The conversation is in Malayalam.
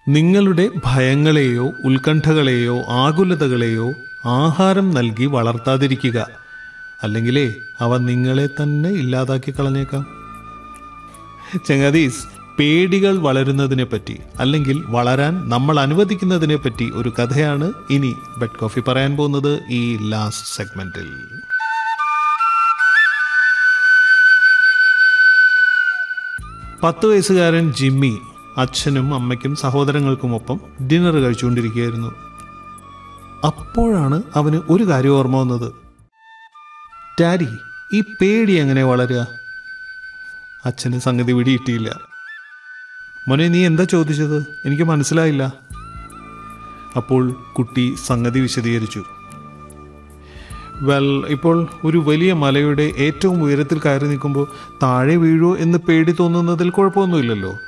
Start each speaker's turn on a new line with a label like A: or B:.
A: നിങ്ങളുടെ ഭയങ്ങളെയോ ഉത്കണ്ഠകളെയോ ആകുലതകളെയോ ആഹാരം നൽകി വളർത്താതിരിക്കുക അല്ലെങ്കിലേ അവ നിങ്ങളെ തന്നെ ഇല്ലാതാക്കി കളഞ്ഞേക്കാം ചങ്ങാതീസ് പേടികൾ വളരുന്നതിനെ പറ്റി അല്ലെങ്കിൽ വളരാൻ നമ്മൾ അനുവദിക്കുന്നതിനെ പറ്റി ഒരു കഥയാണ് ഇനി ബെഡ് കോഫി പറയാൻ പോകുന്നത് ഈ ലാസ്റ്റ് സെഗ്മെന്റിൽ പത്ത് വയസ്സുകാരൻ ജിമ്മി അച്ഛനും അമ്മയ്ക്കും സഹോദരങ്ങൾക്കുമൊപ്പം ഡിന്നർ കഴിച്ചുകൊണ്ടിരിക്കുകയായിരുന്നു അപ്പോഴാണ് അവന് ഒരു കാര്യം ഓർമ്മ വന്നത് ഡാഡി ഈ പേടി എങ്ങനെ വളരുക അച്ഛന് സംഗതി പിടിയിട്ടില്ല മോനെ നീ എന്താ ചോദിച്ചത് എനിക്ക് മനസ്സിലായില്ല അപ്പോൾ കുട്ടി സംഗതി വിശദീകരിച്ചു വെൽ ഇപ്പോൾ ഒരു വലിയ മലയുടെ ഏറ്റവും ഉയരത്തിൽ കയറി നിൽക്കുമ്പോൾ താഴെ വീഴോ എന്ന് പേടി തോന്നുന്നതിൽ കുഴപ്പമൊന്നുമില്ലല്ലോ